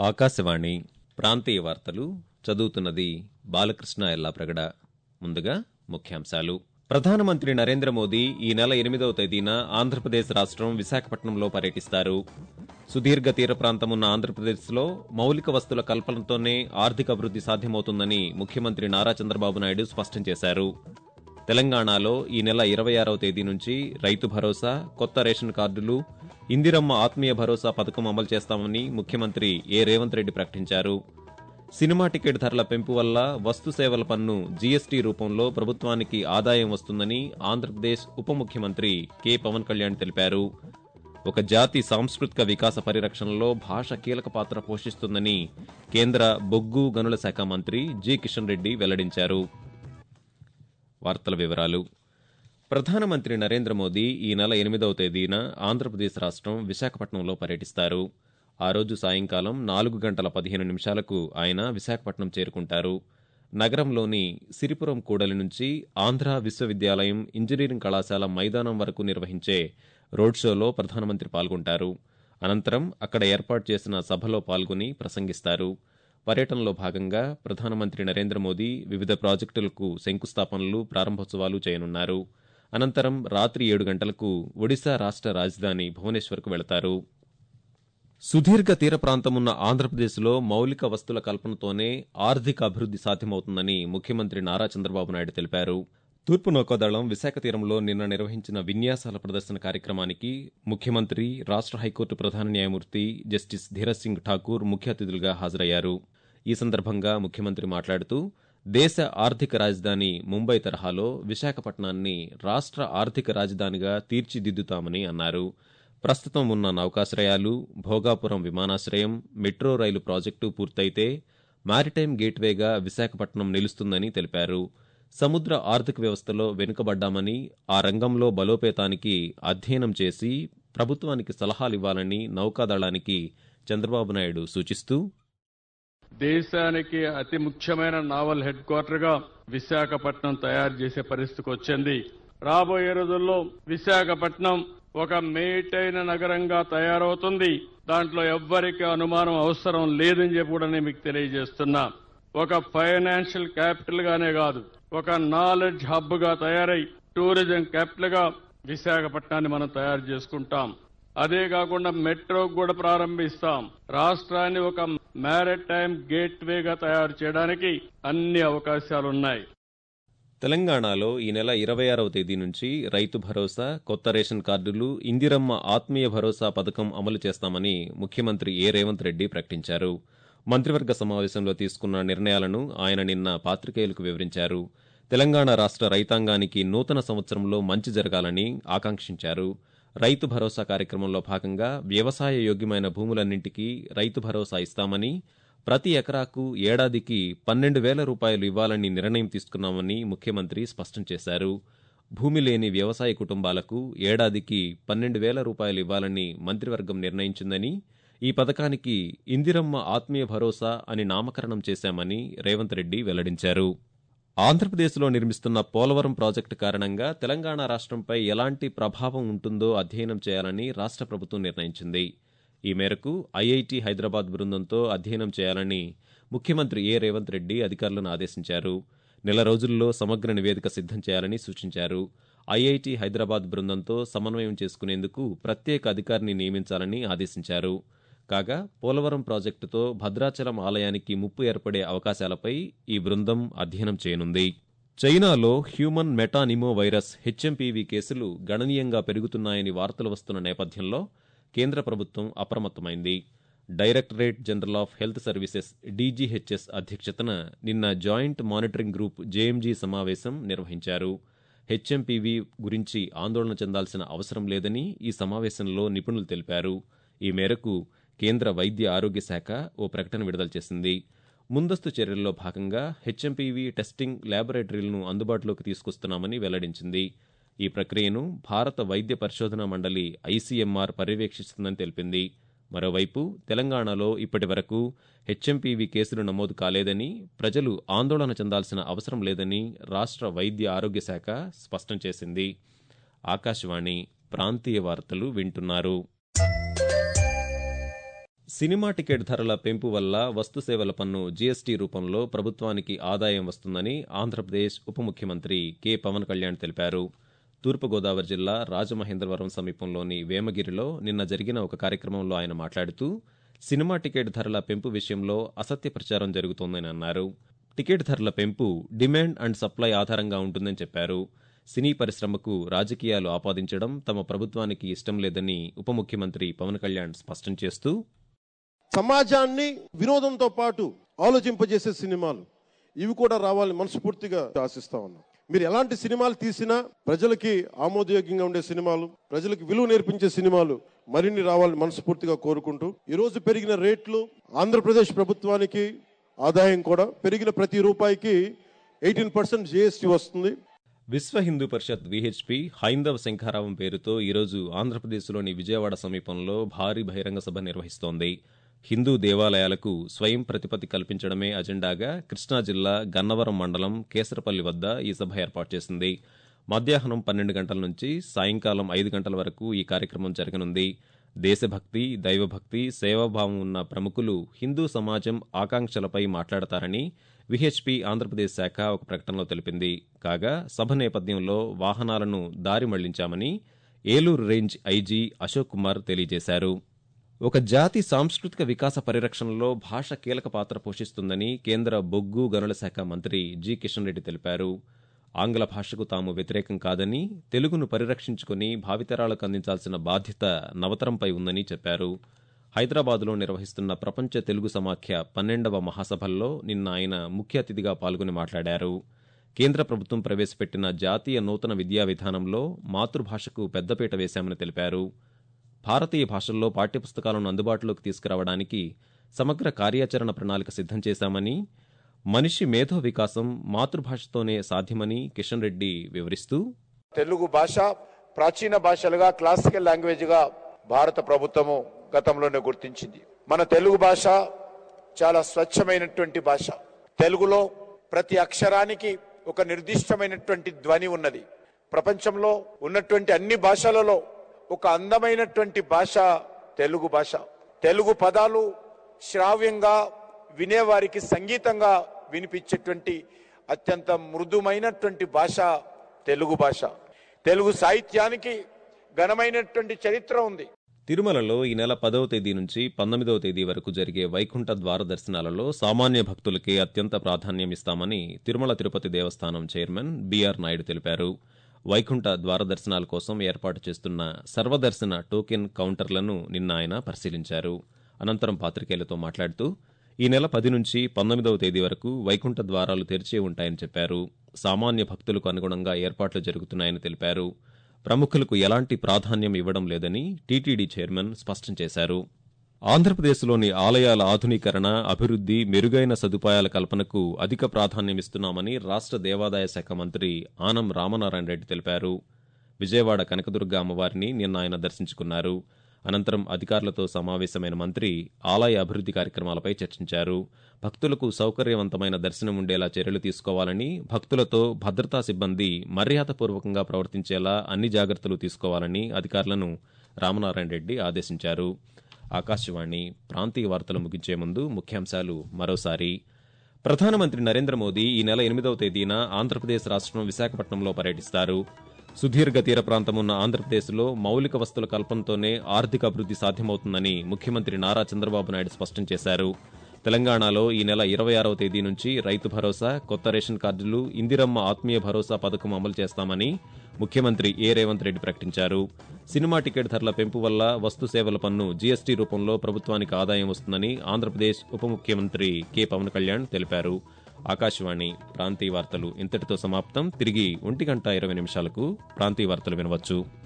ఆకాశవాణి ప్రాంతీయ వార్తలు చదువుతున్నది బాలకృష్ణ ఎల్లాప్రగడ ముందుగా ముఖ్యాంశాలు ప్రధానమంత్రి నరేంద్ర మోదీ ఈ నెల ఎనిమిదవ తేదీన ఆంధ్రప్రదేశ్ రాష్ట్రం విశాఖపట్నంలో పర్యటిస్తారు సుదీర్ఘ తీర ప్రాంతమున్న ఆంధ్రప్రదేశ్లో మౌలిక వస్తుల కల్పనతోనే ఆర్థిక అభివృద్ది సాధ్యమవుతుందని ముఖ్యమంత్రి నారా చంద్రబాబు నాయుడు స్పష్టం చేశారు తెలంగాణలో ఈ నెల ఇరవై ఆరవ తేదీ నుంచి రైతు భరోసా కొత్త రేషన్ కార్డులు ఇందిరమ్మ ఆత్మీయ భరోసా పథకం అమలు చేస్తామని ముఖ్యమంత్రి ఏ రేవంత్ రెడ్డి ప్రకటించారు సినిమా టికెట్ ధరల పెంపు వల్ల వస్తు సేవల పన్ను జీఎస్టీ రూపంలో ప్రభుత్వానికి ఆదాయం వస్తుందని ఆంధ్రప్రదేశ్ ఉప ముఖ్యమంత్రి కె పవన్ కళ్యాణ్ తెలిపారు ఒక జాతి సాంస్కృతిక వికాస పరిరక్షణలో భాష కీలక పాత్ర పోషిస్తుందని కేంద్ర బొగ్గు గనుల శాఖ మంత్రి జి కిషన్ రెడ్డి వెల్లడించారు వార్తల వివరాలు ప్రధానమంత్రి నరేంద్ర మోదీ ఈ నెల ఎనిమిదవ తేదీన ఆంధ్రప్రదేశ్ రాష్ట్రం విశాఖపట్నంలో పర్యటిస్తారు ఆ రోజు సాయంకాలం నాలుగు గంటల పదిహేను నిమిషాలకు ఆయన విశాఖపట్నం చేరుకుంటారు నగరంలోని సిరిపురం కూడలి నుంచి ఆంధ్ర విశ్వవిద్యాలయం ఇంజనీరింగ్ కళాశాల మైదానం వరకు నిర్వహించే రోడ్ షోలో ప్రధానమంత్రి పాల్గొంటారు అనంతరం అక్కడ ఏర్పాటు చేసిన సభలో పాల్గొని ప్రసంగిస్తారు పర్యటనలో భాగంగా ప్రధానమంత్రి నరేంద్ర మోదీ వివిధ ప్రాజెక్టులకు శంకుస్థాపనలు ప్రారంభోత్సవాలు చేయనున్నారు అనంతరం రాత్రి ఏడు గంటలకు ఒడిశా రాష్ట్ర రాజధాని భువనేశ్వర్కు వెళతారు సుదీర్ఘ తీర ప్రాంతమున్న ఆంధ్రప్రదేశ్లో మౌలిక వస్తుల కల్పనతోనే ఆర్థిక అభివృద్ది సాధ్యమవుతుందని ముఖ్యమంత్రి నారా చంద్రబాబు నాయుడు తెలిపారు తూర్పు నౌకాదళం విశాఖ తీరంలో నిన్న నిర్వహించిన విన్యాసాల ప్రదర్శన కార్యక్రమానికి ముఖ్యమంత్రి రాష్ట్ర హైకోర్టు ప్రధాన న్యాయమూర్తి జస్టిస్ ధీరజ్ సింగ్ ఠాకూర్ ముఖ్య అతిథులుగా హాజరయ్యారు ఈ సందర్భంగా ముఖ్యమంత్రి మాట్లాడుతూ దేశ ఆర్థిక రాజధాని ముంబై తరహాలో విశాఖపట్నాన్ని రాష్ట్ర ఆర్థిక రాజధానిగా తీర్చిదిద్దుతామని అన్నారు ప్రస్తుతం ఉన్న నౌకాశ్రయాలు భోగాపురం విమానాశ్రయం మెట్రో రైలు ప్రాజెక్టు పూర్తయితే మారిటైమ్ గేట్వేగా విశాఖపట్నం నిలుస్తుందని తెలిపారు సముద్ర ఆర్థిక వ్యవస్థలో వెనుకబడ్డామని ఆ రంగంలో బలోపేతానికి అధ్యయనం చేసి ప్రభుత్వానికి సలహాలివ్వాలని నౌకాదళానికి చంద్రబాబు నాయుడు సూచిస్తూ దేశానికి అతి ముఖ్యమైన నావల్ హెడ్ క్వార్టర్ గా విశాఖపట్నం తయారు చేసే పరిస్థితికి వచ్చింది రాబోయే రోజుల్లో విశాఖపట్నం ఒక మేటైన నగరంగా తయారవుతుంది దాంట్లో ఎవ్వరికి అనుమానం అవసరం లేదని చెప్పి కూడా నేను మీకు తెలియజేస్తున్నా ఒక ఫైనాన్షియల్ క్యాపిటల్ గానే కాదు ఒక నాలెడ్జ్ హబ్ గా తయారై టూరిజం క్యాపిటల్ గా విశాఖపట్నాన్ని మనం తయారు చేసుకుంటాం అదే కాకుండా మెట్రో కూడా ప్రారంభిస్తాం రాష్ట్రాన్ని ఒక మ్యారిటైమ్ గేట్ వేగా తయారు చేయడానికి అన్ని అవకాశాలున్నాయి తెలంగాణలో ఈ నెల ఇరవై ఆరవ తేదీ నుంచి రైతు భరోసా కొత్త రేషన్ కార్డులు ఇందిరమ్మ ఆత్మీయ భరోసా పథకం అమలు చేస్తామని ముఖ్యమంత్రి ఏ రేవంత్ రెడ్డి ప్రకటించారు మంత్రివర్గ సమావేశంలో తీసుకున్న నిర్ణయాలను ఆయన నిన్న పాత్రికేయులకు వివరించారు తెలంగాణ రాష్ట్ర రైతాంగానికి నూతన సంవత్సరంలో మంచి జరగాలని ఆకాంక్షించారు రైతు భరోసా కార్యక్రమంలో భాగంగా వ్యవసాయ యోగ్యమైన భూములన్నింటికీ రైతు భరోసా ఇస్తామని ప్రతి ఎకరాకు ఏడాదికి పన్నెండు వేల రూపాయలు ఇవ్వాలని నిర్ణయం తీసుకున్నామని ముఖ్యమంత్రి స్పష్టం చేశారు భూమి లేని వ్యవసాయ కుటుంబాలకు ఏడాదికి పన్నెండు వేల రూపాయలు ఇవ్వాలని మంత్రివర్గం నిర్ణయించిందని ఈ పథకానికి ఇందిరమ్మ ఆత్మీయ భరోసా అని నామకరణం చేశామని రేవంత్ రెడ్డి వెల్లడించారు ఆంధ్రప్రదేశ్లో నిర్మిస్తున్న పోలవరం ప్రాజెక్టు కారణంగా తెలంగాణ రాష్ట్రంపై ఎలాంటి ప్రభావం ఉంటుందో అధ్యయనం చేయాలని రాష్ట్ర ప్రభుత్వం నిర్ణయించింది ఈ మేరకు ఐఐటి హైదరాబాద్ బృందంతో అధ్యయనం చేయాలని ముఖ్యమంత్రి ఏ రేవంత్ రెడ్డి అధికారులను ఆదేశించారు నెల రోజుల్లో సమగ్ర నివేదిక సిద్ధం చేయాలని సూచించారు ఐఐటి హైదరాబాద్ బృందంతో సమన్వయం చేసుకునేందుకు ప్రత్యేక అధికారిని నియమించాలని ఆదేశించారు కాగా పోలవరం ప్రాజెక్టుతో భద్రాచలం ఆలయానికి ముప్పు ఏర్పడే అవకాశాలపై ఈ బృందం అధ్యయనం చేయనుంది చైనాలో హ్యూమన్ మెటానిమో వైరస్ హెచ్ఎంపీవీ కేసులు గణనీయంగా పెరుగుతున్నాయని వార్తలు వస్తున్న నేపథ్యంలో కేంద్ర ప్రభుత్వం అప్రమత్తమైంది directorate general of health services DGHS అధ్యక్షతన నిన్న జాయింట్ మానిటరింగ్ గ్రూప్ జేఎంజీ సమావేశం నిర్వహించారు హెచ్ఎంపీవీ గురించి ఆందోళన చెందాల్సిన అవసరం లేదని ఈ సమావేశంలో నిపుణులు తెలిపారు ఈ మేరకు కేంద్ర వైద్య ఆరోగ్య శాఖ ఓ ప్రకటన విడుదల చేసింది ముందస్తు చర్యల్లో భాగంగా హెచ్ఎంపీవీ టెస్టింగ్ ల్యాబొరేటరీలను అందుబాటులోకి తీసుకొస్తున్నామని వెల్లడించింది ఈ ప్రక్రియను భారత వైద్య పరిశోధనా మండలి ఐసీఎంఆర్ పర్యవేక్షిస్తుందని తెలిపింది మరోవైపు తెలంగాణలో ఇప్పటి వరకు హెచ్ఎంపీవీ కేసులు నమోదు కాలేదని ప్రజలు ఆందోళన చెందాల్సిన అవసరం లేదని రాష్ట్ర వైద్య ఆరోగ్య శాఖ స్పష్టం చేసింది ఆకాశవాణి ప్రాంతీయ వార్తలు వింటున్నారు సినిమా టికెట్ ధరల పెంపు వల్ల వస్తు సేవల పన్ను జీఎస్టీ రూపంలో ప్రభుత్వానికి ఆదాయం వస్తుందని ఆంధ్రప్రదేశ్ ఉప ముఖ్యమంత్రి కె పవన్ కళ్యాణ్ తెలిపారు తూర్పుగోదావరి జిల్లా రాజమహేంద్రవరం సమీపంలోని వేమగిరిలో నిన్న జరిగిన ఒక కార్యక్రమంలో ఆయన మాట్లాడుతూ సినిమా టికెట్ ధరల పెంపు విషయంలో అసత్య ప్రచారం జరుగుతోందని అన్నారు టికెట్ ధరల పెంపు డిమాండ్ అండ్ సప్లై ఆధారంగా ఉంటుందని చెప్పారు సినీ పరిశ్రమకు రాజకీయాలు ఆపాదించడం తమ ప్రభుత్వానికి ఇష్టం లేదని ఉప ముఖ్యమంత్రి పవన్ కళ్యాణ్ స్పష్టం చేస్తూ సమాజాన్ని వినోదంతో పాటు ఆలోచింపజేసే సినిమాలు ఇవి కూడా రావాలని మనస్ఫూర్తిగా ఆశిస్తా ఉన్నాం మీరు ఎలాంటి సినిమాలు తీసినా ప్రజలకి ఆమోదయోగ్యంగా ఉండే సినిమాలు ప్రజలకు విలువ నేర్పించే సినిమాలు మరిన్ని రావాలని మనస్ఫూర్తిగా కోరుకుంటూ ఈ రోజు పెరిగిన రేట్లు ఆంధ్రప్రదేశ్ ప్రభుత్వానికి ఆదాయం కూడా పెరిగిన ప్రతి రూపాయికి ఎయిటీన్ పర్సెంట్ జిఎస్టీ వస్తుంది విశ్వ హిందూ పరిషత్ విహెచ్పి హైందవ శంఖారావం పేరుతో ఈరోజు ఆంధ్రప్రదేశ్లోని విజయవాడ సమీపంలో భారీ బహిరంగ సభ నిర్వహిస్తోంది హిందూ దేవాలయాలకు స్వయం ప్రతిపత్తి కల్పించడమే అజెండాగా కృష్ణా జిల్లా గన్నవరం మండలం కేసరపల్లి వద్ద ఈ సభ ఏర్పాటు చేసింది మధ్యాహ్నం పన్నెండు గంటల నుంచి సాయంకాలం ఐదు గంటల వరకు ఈ కార్యక్రమం జరగనుంది దేశభక్తి దైవభక్తి సేవాభావం ఉన్న ప్రముఖులు హిందూ సమాజం ఆకాంక్షలపై మాట్లాడతారని విహెచ్పి ఆంధ్రప్రదేశ్ శాఖ ఒక ప్రకటనలో తెలిపింది కాగా సభ నేపథ్యంలో వాహనాలను దారి మళ్లించామని ఏలూరు రేంజ్ ఐజీ అశోక్ కుమార్ తెలియజేశారు ఒక జాతి సాంస్కృతిక వికాస పరిరక్షణలో భాష కీలక పాత్ర పోషిస్తుందని కేంద్ర బొగ్గు గనుల శాఖ మంత్రి జి కిషన్ రెడ్డి తెలిపారు ఆంగ్ల భాషకు తాము వ్యతిరేకం కాదని తెలుగును పరిరక్షించుకుని భావితరాలకు అందించాల్సిన బాధ్యత నవతరంపై ఉందని చెప్పారు హైదరాబాద్లో నిర్వహిస్తున్న ప్రపంచ తెలుగు సమాఖ్య పన్నెండవ మహాసభల్లో నిన్న ఆయన ముఖ్య అతిథిగా పాల్గొని మాట్లాడారు కేంద్ర ప్రభుత్వం ప్రవేశపెట్టిన జాతీయ నూతన విద్యా విధానంలో మాతృభాషకు పెద్దపీట వేశామని తెలిపారు భారతీయ భాషల్లో పాఠ్యపుస్తకాలను అందుబాటులోకి తీసుకురావడానికి సమగ్ర కార్యాచరణ ప్రణాళిక సిద్ధం చేశామని మనిషి మేధో వికాసం మాతృభాషతోనే సాధ్యమని కిషన్ రెడ్డి వివరిస్తూ తెలుగు భాష ప్రాచీన భాషలుగా క్లాసికల్ లాంగ్వేజ్ గా భారత ప్రభుత్వము గతంలోనే గుర్తించింది మన తెలుగు భాష చాలా స్వచ్ఛమైనటువంటి భాష తెలుగులో ప్రతి అక్షరానికి ఒక నిర్దిష్టమైనటువంటి ధ్వని ఉన్నది ప్రపంచంలో ఉన్నటువంటి అన్ని భాషలలో ఒక అందమైనటువంటి భాష తెలుగు భాష తెలుగు పదాలు శ్రావ్యంగా వినేవారికి సంగీతంగా వినిపించేటువంటి అత్యంత మృదుమైనటువంటి భాష తెలుగు భాష తెలుగు సాహిత్యానికి ఘనమైనటువంటి చరిత్ర ఉంది తిరుమలలో ఈ నెల పదవ తేదీ నుంచి పంతొమ్మిదవ తేదీ వరకు జరిగే వైకుంఠ ద్వార దర్శనాలలో సామాన్య భక్తులకే అత్యంత ప్రాధాన్యం ఇస్తామని తిరుమల తిరుపతి దేవస్థానం చైర్మన్ బీఆర్ నాయుడు తెలిపారు వైకుంఠ ద్వార దర్శనాల కోసం ఏర్పాటు చేస్తున్న సర్వదర్శన టోకెన్ కౌంటర్లను నిన్న ఆయన పరిశీలించారు అనంతరం పాత్రికేయులతో మాట్లాడుతూ ఈ నెల పది నుంచి పంతొమ్మిదవ తేదీ వరకు వైకుంఠ ద్వారాలు తెరిచే ఉంటాయని చెప్పారు సామాన్య భక్తులకు అనుగుణంగా ఏర్పాట్లు జరుగుతున్నాయని తెలిపారు ప్రముఖులకు ఎలాంటి ప్రాధాన్యం ఇవ్వడం లేదని టీటీడీ చైర్మన్ స్పష్టం చేశారు ఆంధ్రప్రదేశ్లోని ఆలయాల ఆధునీకరణ అభివృద్ధి మెరుగైన సదుపాయాల కల్పనకు అధిక ప్రాధాన్యమిస్తున్నామని రాష్ట్ర దేవాదాయ శాఖ మంత్రి ఆనం రామనారాయణ రెడ్డి తెలిపారు విజయవాడ కనకదుర్గ అమ్మవారిని నిన్న ఆయన దర్శించుకున్నారు అనంతరం అధికారులతో సమావేశమైన మంత్రి ఆలయ అభివృద్ధి కార్యక్రమాలపై చర్చించారు భక్తులకు సౌకర్యవంతమైన దర్శనం ఉండేలా చర్యలు తీసుకోవాలని భక్తులతో భద్రతా సిబ్బంది మర్యాదపూర్వకంగా ప్రవర్తించేలా అన్ని జాగ్రత్తలు తీసుకోవాలని అధికారులను రామనారాయణ రెడ్డి ఆదేశించారు ఆకాశవాణి ప్రాంతీయ వార్తలు ముగించే ముందు ముఖ్యాంశాలు మరోసారి ప్రధానమంత్రి నరేంద్ర మోదీ ఈ నెల ఎనిమిదవ తేదీన ఆంధ్రప్రదేశ్ రాష్ట్రం విశాఖపట్నంలో పర్యటిస్తారు సుదీర్ఘ తీర ప్రాంతమున్న ఆంధ్రప్రదేశ్లో మౌలిక వస్తుల కల్పనతోనే ఆర్థిక అభివృద్ధి సాధ్యమవుతుందని ముఖ్యమంత్రి నారా చంద్రబాబు నాయుడు స్పష్టం చేశారు తెలంగాణలో ఈ నెల ఇరవై ఆరవ తేదీ నుంచి రైతు భరోసా కొత్త రేషన్ కార్డులు ఇందిరమ్మ ఆత్మీయ భరోసా పథకం అమలు చేస్తామని ముఖ్యమంత్రి ఏ రేవంత్ రెడ్డి ప్రకటించారు సినిమా టికెట్ ధరల పెంపు వల్ల వస్తు సేవల పన్ను జీఎస్టీ రూపంలో ప్రభుత్వానికి ఆదాయం వస్తుందని ఆంధ్రప్రదేశ్ ఉప ముఖ్యమంత్రి కె పవన్ కళ్యాణ్ తెలిపారు ఆకాశవాణి ప్రాంతీయ వార్తలు ఇంతటితో సమాప్తం తిరిగి ఒంటి గంట ఇరవై నిమిషాలకు ప్రాంతీయ వార్తలు వినవచ్చు